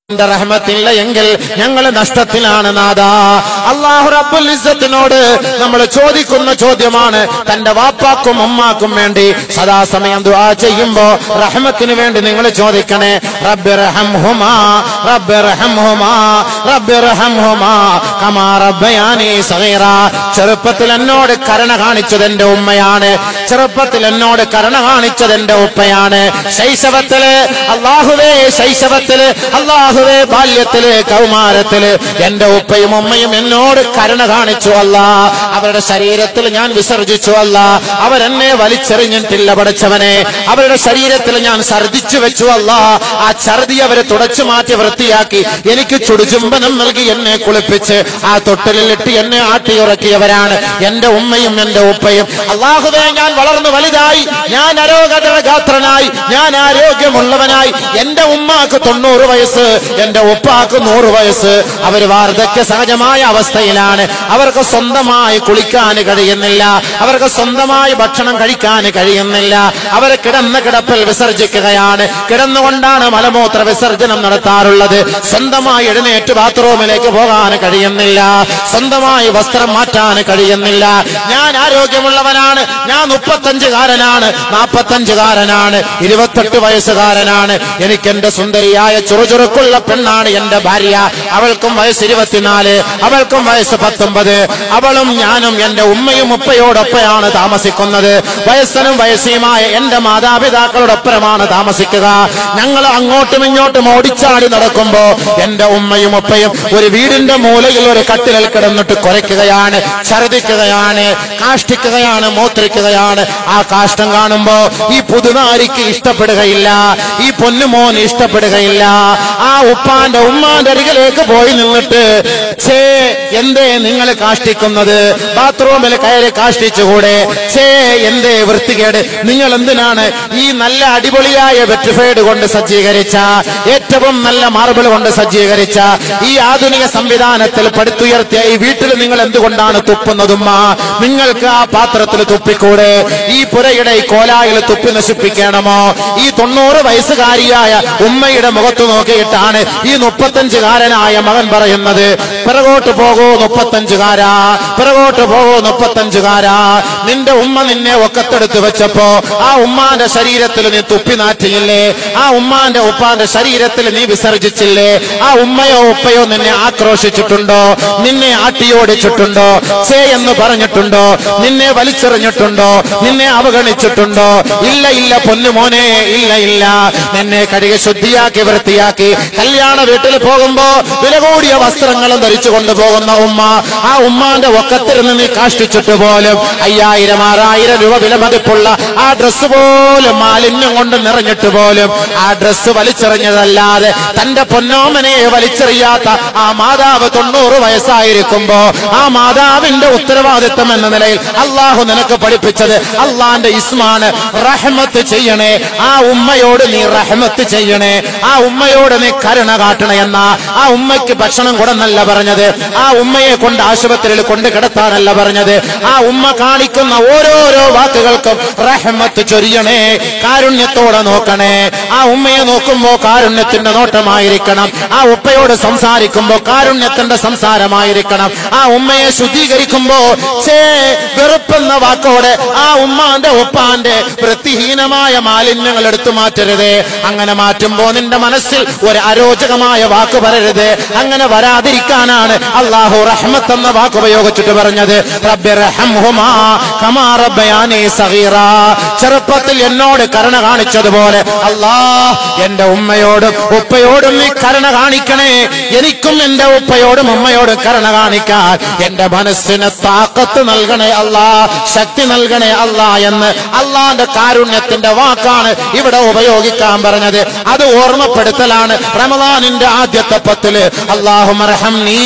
നിന്റെ റഹ്മത്തില്ല എങ്കിൽ ഞങ്ങൾ നഷ്ടത്തിലാണ് നാദ അള്ളാഹു റബ്ബുൽ ഇസ്സത്തിനോട് നമ്മൾ ചോദിക്കുന്ന ചോദ്യമാണ് തന്റെ വാപ്പാക്കും ഉമ്മാക്കും വേണ്ടി സദാസമയം ദുആ ചെയ്യുമ്പോ റഹ്മത്തിന് വേണ്ടി നിങ്ങൾ ചോദിക്കണേ റബ്ബിർഹംഹുമാ റബ്ബിർഹംഹുമാ റബ്ബിർഹംഹുമാ കമാ റബ്ബയാനി സഗീറ ചെറുപ്പത്തിൽ എന്നോട് കരുണ കാണിച്ചത് എന്റെ ഉമ്മയാണ് ചെറുപ്പത്തിൽ എന്നോട് കരുണ കാണിച്ചത് എന്റെ ഉപ്പയാണ് ശൈശവത്തില് അള്ളാഹുവേ ശൈശവത്തില് അള്ളാഹുവേ ബാല്യത്തില് കൗമാരത്തില് എന്റെ ഉപ്പയും ഉമ്മയും എന്നോട് കരുണ കാണിച്ചു അല്ല അവരുടെ ശരീരത്തിൽ ഞാൻ വിസർജിച്ചു അല്ല അവരെന്നെ വലിച്ചെറിഞ്ഞിട്ടില്ല പഠിച്ചവനെ അവരുടെ ശരീരത്തിൽ ഞാൻ ഛർദിച്ചു വെച്ചു അല്ല ആ ഛർദി അവരെ തുടച്ചു മാറ്റി വൃത്തിയാക്കി എനിക്ക് ചുടുചുംബനം നൽകി എന്നെ കുളിപ്പിച്ച് ആ തൊട്ടിലിട്ട് എന്നെ ആട്ടിയുറക്കിയവരാണ് എന്റെ ഉമ്മയും എന്റെ ഉപ്പയും അള്ളാഹുവേ ഞാൻ വളർന്നു വലുതായി ഞാൻ അരോഗതഗാത്രനായി ഞാൻ ആരോഗ്യമുള്ളവനായി എന്റെ ഉമ്മാക്ക് തൊണ്ണൂറ് വയസ്സ് എന്റെ ഉപ്പാക്ക് നൂറ് വയസ്സ് അവർ വാർദ്ധക്യ സഹജമായ അവസ്ഥയിലാണ് അവർക്ക് സ്വന്തമായി കുളിക്കാൻ കഴിയുന്നില്ല അവർക്ക് സ്വന്തമായി ഭക്ഷണം കഴിക്കാൻ കഴിയുന്നില്ല അവർ കിടന്ന കിടപ്പിൽ വിസർജിക്കുകയാണ് കിടന്നുകൊണ്ടാണ് മലമൂത്ര വിസർജനം നടത്താറുള്ളത് സ്വന്തമായി എഴുന്നേറ്റ് ബാത്റൂമിലേക്ക് പോകാൻ കഴിയുന്നില്ല സ്വന്തമായി വസ്ത്രം മാറ്റാൻ കഴിയുന്നില്ല ഞാൻ ആരോഗ്യമുള്ളവനാണ് ഞാൻ മുപ്പത്തഞ്ചുകാരനാണ് നാൽപ്പത്തഞ്ചുകാരനാണ് ഇരുപത്തെട്ട് വയസ്സുകാരനാണ് എനിക്ക് എന്റെ സുന്ദരിയായ ചുറുചുറുക്കുള്ള പെണ്ണാണ് എന്റെ ഭാര്യ അവൾക്കും വയസ്സ് ഇരുപത്തിനാല് അവൾക്കും വയസ്സ് പത്തൊമ്പത് അവളും ഞാനും എന്റെ ഉമ്മയും ഉപ്പയോടൊപ്പമാണ് താമസിക്കുന്നത് വയസ്സനും വയസ്സുമായ എന്റെ മാതാപിതാക്കളോടൊപ്പരമാണ് താമസിക്കുക ഞങ്ങൾ അങ്ങോട്ടും ഇങ്ങോട്ടും ഓടിച്ചാടി നടക്കുമ്പോ എന്റെ ഉമ്മയും ഉപ്പയും ഒരു വീടിന്റെ മൂലയിൽ ഒരു കട്ടിലിൽ കിടന്നിട്ട് കുരയ്ക്കുകയാണ് ഛർദിക്കുകയാണ് കാഷ്ടിക്കുകയാണ് മൂത്രിക്കുകയാണ് ആ കാഷ്ടം കാണുമ്പോ ഈ പുതുനാരിക്ക് ഇഷ്ടപ്പെടുകയില്ല ഈ പൊന്നുമോന് ഇഷ്ടപ്പെടുകയില്ല ആ ഉപ്പാന്റെ ഉമ്മാന്റെ അരികിലേക്ക് പോയി നിന്നിട്ട് ഛേ എന്തേ നിങ്ങൾ കാഷ്ടിക്കുന്നത് ബാത്റൂമിൽ കയറി കാഷ്ടിച്ചുകൂടെ ഛേ എന്തേ വൃത്തികേട് നിങ്ങൾ എന്തിനാണ് ഈ നല്ല അടിപൊളിയായ വെട്രിഫൈഡ് കൊണ്ട് സജ്ജീകരിച്ച ഏറ്റവും നല്ല മാർബിൾ കൊണ്ട് സജ്ജീകരിച്ച ഈ ആധുനിക സംവിധാനത്തിൽ പടുത്തുയർത്തിയ ഈ വീട്ടിൽ നിങ്ങൾ എന്തുകൊണ്ടാണ് തുപ്പുന്നതുമ്മ നിങ്ങൾക്ക് ആ പാത്രത്തിൽ തുപ്പിക്കൂടെ ഈ പുരയുടെ ഈ കോലായിൽ തുപ്പി നശിപ്പിക്കണമോ ഈ തൊണ്ണൂറ് വയസ്സുകാരിയായ ഉമ്മയുടെ മുഖത്ത് നോക്കിയിട്ടാണ് ഈ മുപ്പത്തഞ്ചുകാരനായ മകൻ പറയുന്നത് പിറകോട്ട് പോകൂ മുപ്പത്തഞ്ചുകാരാ പിറകോട്ട് പോകൂ മുപ്പത്തഞ്ചുകാരാ നിന്റെ ഉമ്മ നിന്നെ ഒക്കത്തെടുത്ത് വെച്ചപ്പോ ആ ഉമ്മാന്റെ ശരീരത്തിൽ നീ തുപ്പി നാറ്റിയില്ലേ ആ ഉമ്മാന്റെ ഉപ്പാന്റെ ശരീരത്തിൽ നീ വിസർജിച്ചില്ലേ ആ ഉമ്മയോ ഉപ്പയോ നിന്നെ ആക്രോശിച്ചിട്ടുണ്ടോ നിന്നെ ആട്ടിയോടിച്ചിട്ടുണ്ടോ ചേ എന്ന് പറഞ്ഞിട്ടുണ്ടോ നിന്നെ വലിച്ചെറിഞ്ഞിട്ടുണ്ടോ നിന്നെ അവഗണിച്ചിട്ടുണ്ടോ ഇല്ല ഇല്ല പൊന്നുമോനെ ഇല്ല ഇല്ല നിന്നെ കഴുകി ശുദ്ധിയാക്കി വൃത്തിയാക്കി കല്യാണ വീട്ടിൽ പോകുമ്പോ വില കൂടിയ വസ്ത്രങ്ങളും ധരിച്ചു കൊണ്ടുപോകുന്ന ഉമ്മ ആ ഉമ്മാന്റെ ഒക്കത്തിരുന്ന് നീ കാഷ്ടിച്ചിട്ട് പോലും അയ്യായിരം ആറായിരം രൂപ വില മതിപ്പുള്ള ആ ഡ്രസ്സ് പോലും മാലിന്യം കൊണ്ട് നിറഞ്ഞിട്ട് പോലും ആ ഡ്രസ്സ് വലിച്ചെറിഞ്ഞതല്ലാതെ തന്റെ പൊന്നോമനെ വലിച്ചെറിയാത്ത ആ മാതാവ് തൊണ്ണൂറ് വയസ്സായിരിക്കുമ്പോ ആ മാതാവിന്റെ ഉത്തരവാദിത്വം എന്ന നിലയിൽ അള്ളാഹു നിനക്ക് പഠിപ്പിച്ചത് അള്ളാന്റെ ഇസ്മാണ് റഹ്മത്ത് ചെയ്യണേ ആ ഉമ്മയോട് നീ റഹ്മത്ത് ചെയ്യണേ ആ ഉമ്മയോട് നീ കരുണ കാട്ടണേ എന്ന ആ ഉമ്മയ്ക്ക് ഭക്ഷണം കൊടുന്നല്ല പറഞ്ഞത് ആ ഉമ്മയെ കൊണ്ട് ആശുപത്രിയിൽ കൊണ്ട് കിടത്താനല്ല പറഞ്ഞത് ആ ഉമ്മ കാണിക്കുന്ന ഓരോരോ വാക്കുകൾക്കും റഹ്മത്ത് ചൊരിയണേ കാരുണ്യത്തോടെ നോക്കണേ ആ ഉമ്മയെ നോക്കുമ്പോ കാരുണ്യത്തിന്റെ നോട്ടമായിരിക്കണം ആ ഉപ്പയോട് സംസാരിക്കുമ്പോ കാരുണ്യത്തിന്റെ സംസാരമായിരിക്കണം ആ ഉമ്മയെ ശുദ്ധീകരിക്കുമ്പോ ചേ വെറുപ്പെന്ന വാക്കോടെ ആ ഉമ്മാന്റെ ഉപ്പാന്റെ വൃത്തിഹീനമായ മാലിന്യങ്ങൾ എടുത്തു മാറ്റരുതേ അങ്ങനെ മാറ്റുമ്പോ നിന്റെ മനസ്സിൽ ഒരു അരോചകമായ വാക്ക് പറയരുത് അങ്ങനെ വരാതിരിക്കാനാണ് അള്ളാഹു റഹ്മത്ത് എന്ന വാക്ക് ഉപയോഗിച്ചിട്ട് പറഞ്ഞത് റബ്ബി റഹംഹുമാ കമാ റബ്ബയാനി സഗീറാ. ചെറുപ്പത്തിൽ എന്നോട് കരുണ കാണിച്ചതുപോലെ അല്ലാ എന്റെ ഉമ്മയോടും ഉപ്പയോടും നീ കരുണ കാണിക്കണേ എനിക്കും എന്റെ ഉപ്പയോടും ഉമ്മയോടും കരുണ കാണിക്കാൻ എന്റെ മനസ്സിന് താക്കത്ത് നൽകണേ അല്ലാ ശക്തി നൽകണേ അല്ലാ എന്ന് അള്ളാന്റെ കാരുണ്യത്തിന്റെ വാക്കാണ് ഇവിടെ ഉപയോഗിക്കാൻ പറഞ്ഞത് അത് ഓർമ്മപ്പെടുത്തലാണ് റമദാനിന്റെ ആദ്യത്തെ പത്തില് അള്ളാഹുമർഹം നീ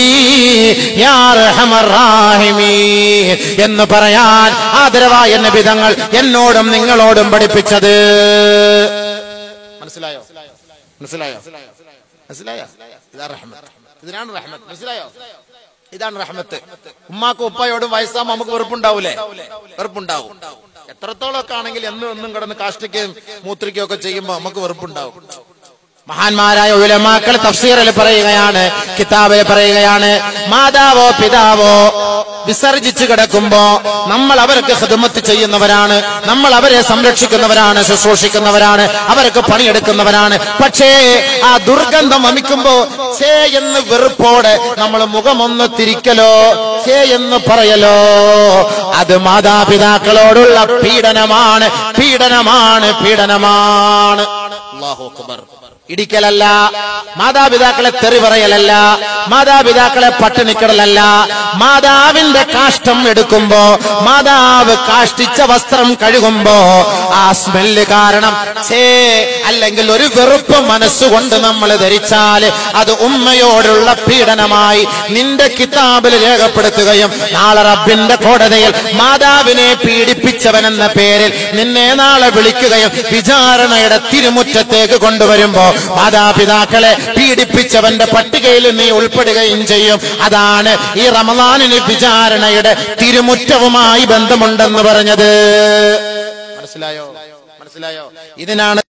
എന്ന് പറയാൻ ആദരവായ നബിതങ്ങൾ എന്നോടും നിങ്ങളോടും പഠിപ്പിച്ചത് മനസ്സിലായോ മനസ്സിലായോ മനസ്സിലായോ ഇതാ റഹ്മത്ത് ഇതിനാണ് റഹ്മത്ത് മനസ്സിലായോ ഇതാണ് റഹ്മത്ത് ഉമ്മാക്കും ഉപ്പായോടും വയസ്സാകുമ്പോൾ നമുക്ക് വെറുപ്പുണ്ടാവൂലേ വെറുപ്പുണ്ടാവും എത്രത്തോളമൊക്കെ ആണെങ്കിൽ എന്നും എന്നും കിടന്ന് കാഷ്ടിക്കുകയും മൂത്രിക്കുകയും ഒക്കെ ചെയ്യുമ്പോൾ നമുക്ക് വെറുപ്പുണ്ടാവും മഹാന്മാരായ ഉലമാക്കൾ തഫ്സീറിൽ പറയുകയാണ് കിതാബിൽ പറയുകയാണ് മാതാവോ പിതാവോ വിസർജിച്ച് കിടക്കുമ്പോ നമ്മൾ അവർക്ക് ഹിദമത്ത് ചെയ്യുന്നവരാണ് നമ്മൾ അവരെ സംരക്ഷിക്കുന്നവരാണ് ശുശ്രൂഷിക്കുന്നവരാണ് അവർക്ക് പണിയെടുക്കുന്നവരാണ് പക്ഷേ ആ ദുർഗന്ധം വമിക്കുമ്പോ ചേ എന്ന് വെറുപ്പോടെ നമ്മൾ മുഖമൊന്ന് തിരിക്കലോ ചേ എന്ന് പറയലോ അത് മാതാപിതാക്കളോടുള്ള പീഡനമാണ് പീഡനമാണ് പീഡനമാണ് അല്ലാഹു അക്ബർ ഇടിക്കലല്ല മാതാപിതാക്കളെ തെറി പറയലല്ല മാതാപിതാക്കളെ പട്ടിണിക്കിടലല്ല മാതാവിന്റെ കാഷ്ടം എടുക്കുമ്പോ മാതാവ് കാഷ്ടിച്ച വസ്ത്രം കഴുകുമ്പോ ആ സ്മെല്ല് കാരണം ചേ അല്ലെങ്കിൽ ഒരു വെറുപ്പ് മനസ്സുകൊണ്ട് നമ്മൾ ധരിച്ചാൽ അത് ഉമ്മയോടുള്ള പീഡനമായി നിന്റെ കിതാബിൽ രേഖപ്പെടുത്തുകയും നാളെ റബ്ബിന്റെ കോടതിയിൽ മാതാവിനെ പീഡിപ്പിച്ചവൻ എന്ന പേരിൽ നിന്നെ നാളെ വിളിക്കുകയും വിചാരണയുടെ തിരുമുറ്റത്തേക്ക് കൊണ്ടുവരുമ്പോ മാതാപിതാക്കളെ പീഡിപ്പിച്ചവന്റെ പട്ടികയിൽ നീ ഉൾപ്പെടുകയും ചെയ്യും അതാണ് ഈ റമദാനിന് വിചാരണയുടെ തിരുമുറ്റവുമായി ബന്ധമുണ്ടെന്ന് പറഞ്ഞത് മനസ്സിലായോ മനസ്സിലായോ ഇതിനാണ്